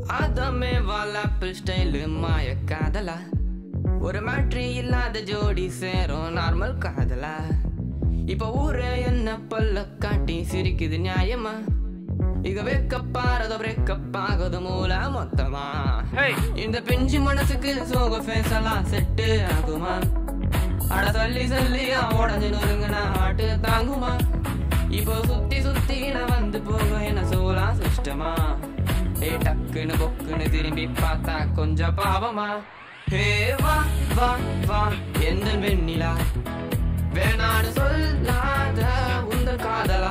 அதமே வாலாப்பிள் style மாய காதலா ஒரு மாற்றி இல்லாத ஜோடி சேரும் நார்மல் காதலா இப்ப ஊரே என்ன பல்ல காட்டி சிரிக்குது நியாயமா இக வெக்கப்பாரத பிரேக்கப் ஆகுது மூல மொத்தமா இந்த பிஞ்சு மனசுக்கு சோக பேசலாம் செட்டு ஆகுமா அட சொல்லி சொல்லி உடஞ்சு நொறுங்குனா ஆட்டு தாங்குமா இப்போ சுத்தி சுத்தி நான் வந்து போக என்ன சோலா சிஸ்டமா ஏ டக்குன்னு பொக்குன்னு திரும்பி பார்த்தா கொஞ்சம் பாவமா ஹே வா வா வா எந்த வெண்ணிலா வேணான்னு சொல்லாத உந்தன் காதலா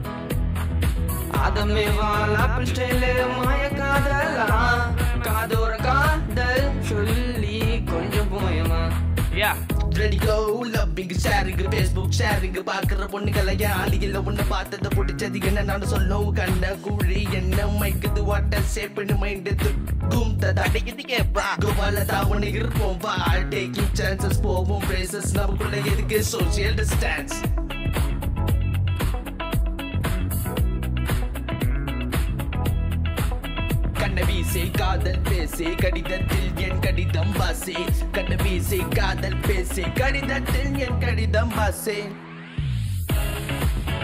அதமே வாலாப்பிள் ஸ்டைலு மாய காதலா காதோர காதல் சொல்லி கொஞ்சம் போயமா ready go loving sharing Facebook sharing பாக்குற பொண்ணுகளை ஆளியில் ஒண்ணு பார்த்தத பிடிச்சது என்ன நான் சொல்லும் கண்ண குழி என்ன மைக்குது வாட்ட சேப்புன்னு மைண்டு துக்கும் தடைக்குது கேப்பா கோவால தான் ஒண்ணு இருப்போம் வா டேக்கிங் சான்சஸ் போவோம் பிரேசஸ் நமக்குள்ள எதுக்கு சோசியல் டிஸ்டன்ஸ் கண்ணவீசை காதல் பேசே கடிதத்தில் என் கடிதம் வாசே கண்ணவீசை காதல் பேசே கடிதத்தில் என் கடிதம் வாசே